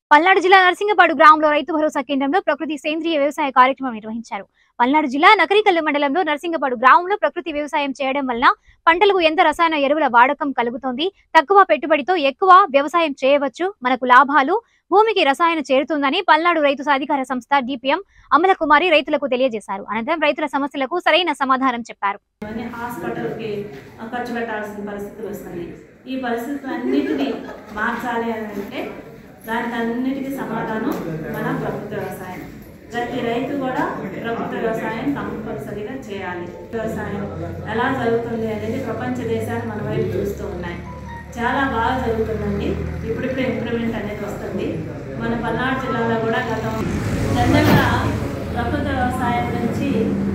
పల్నాడు జిల్లా నరసింగపాడు గ్రామంలో రైతు భరోసా కేంద్రంలో ప్రకృతి సేంద్రియ వ్యవసాయ కార్యక్రమం నిర్వహించారు పల్నాడు జిల్లా నకరికల్లు మండలంలో నరసింగపాడు గ్రామంలో ప్రకృతి వ్యవసాయం చేయడం వలన పంటలకు ఎంత రసాయన ఎరువుల వాడకం కలుగుతోంది తక్కువ పెట్టుబడితో ఎక్కువ వ్యవసాయం చేయవచ్చు మనకు లాభాలు భూమికి రసాయన చేరుతుందని పల్నాడు రైతు సాధికార సంస్థ డిపిఎం అమల కుమారి రైతులకు తెలియజేశారు అనంతరం రైతుల సమస్యలకు సరైన సమాధానం చెప్పారు అని హాస్పిటల్కి ఖర్చు పెట్టాల్సిన పరిస్థితులు వస్తున్నాయి ఈ పరిస్థితులన్నిటినీ మార్చాలి అని అంటే దానికి అన్నిటికీ సమాధానం మన ప్రకృతి వ్యవసాయం ప్రతి రైతు కూడా ప్రకృతి వ్యవసాయం కంపల్సరీగా చేయాలి వ్యవసాయం ఎలా జరుగుతుంది అనేది ప్రపంచ దేశాలు మన వైపు చూస్తూ ఉన్నాయి చాలా బాగా జరుగుతుందండి ఇప్పుడిప్పుడు ఇంప్రూవ్మెంట్ అనేది వస్తుంది మన పల్నాడు జిల్లాలో కూడా గతం జనరల్గా ప్రకృతి వ్యవసాయం నుంచి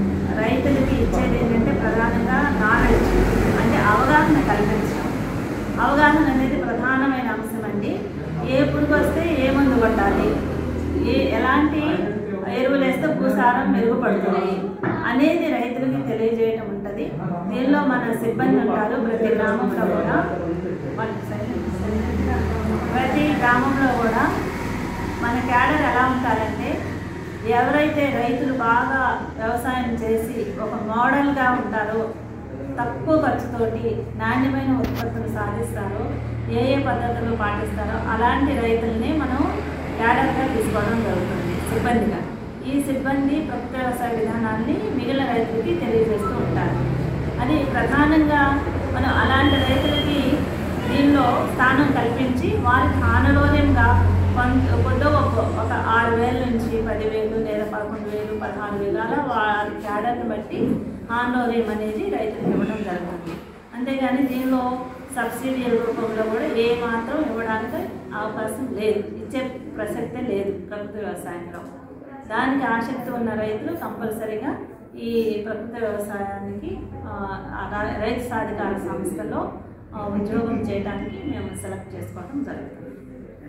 రైతులకి ఇచ్చేది ఏంటంటే ప్రధానంగా నాలెడ్జ్ అంటే అవగాహన కల్పించడం అవగాహన అనేది ప్రధానమైన అంశం అండి ఏ పురుగు వస్తే ఏ మందు కొట్టాలి ఏ ఎలాంటి ఎరువులు వేస్తే భూసారం మెరుగుపడుతుంది అనేది రైతులకి తెలియజేయటం ఉంటుంది దీనిలో మన సిబ్బంది ఉంటారు ప్రతి గ్రామంలో కూడా వాళ్ళు silent- silent గా ప్రతి గ్రామంలో కూడా మన క్యాడర్ ఎలా ఉంటారంటే ఎవరైతే రైతులు బాగా వ్యవసాయం చేసి ఒక మోడల్గా ఉంటారో తక్కువ ఖర్చుతోటి నాణ్యమైన ఉత్పత్తులు సాధిస్తారో ఏ ఏ పద్ధతులు పాటిస్తారో అలాంటి రైతుల్ని మనం క్యాడర్గా తీసుకోవడం జరుగుతుంది సిబ్బందిగా ఈ సిబ్బంది ప్రకృతి వ్యవసాయ విధానాన్ని మిగిలిన రైతులకి తెలియజేస్తూ ఉంటారు అది ప్రధానంగా మనం అలాంటి రైతులకి దీనిలో స్థానం కల్పించి వారికి హానలోర్యంగా కొంత కొద్దో గొప్ప ఒక ఆరు వేల నుంచి పదివేలు లేదా పదకొండు వేలు పదహారు వేలు అలా వారి క్యాడర్ని బట్టి హానలోర్యం అనేది రైతులకు ఇవ్వడం జరుగుతుంది అంతేగాని దీనిలో సబ్సిడీ రూపంలో కూడా ఏ మాత్రం ఇవ్వడానికి అవకాశం లేదు ఇచ్చే ప్రసక్తే లేదు ప్రభుత్వ వ్యవసాయంలో దానికి ఆసక్తి ఉన్న రైతులు కంపల్సరీగా ఈ ప్రకృతి వ్యవసాయానికి ఆ, ఆ రా- రైతు సాధికార సంస్థలో ఆ, ఉద్యోగం చేయడానికి మేము సెలెక్ట్ చేసుకోవడం జరుగుతుంది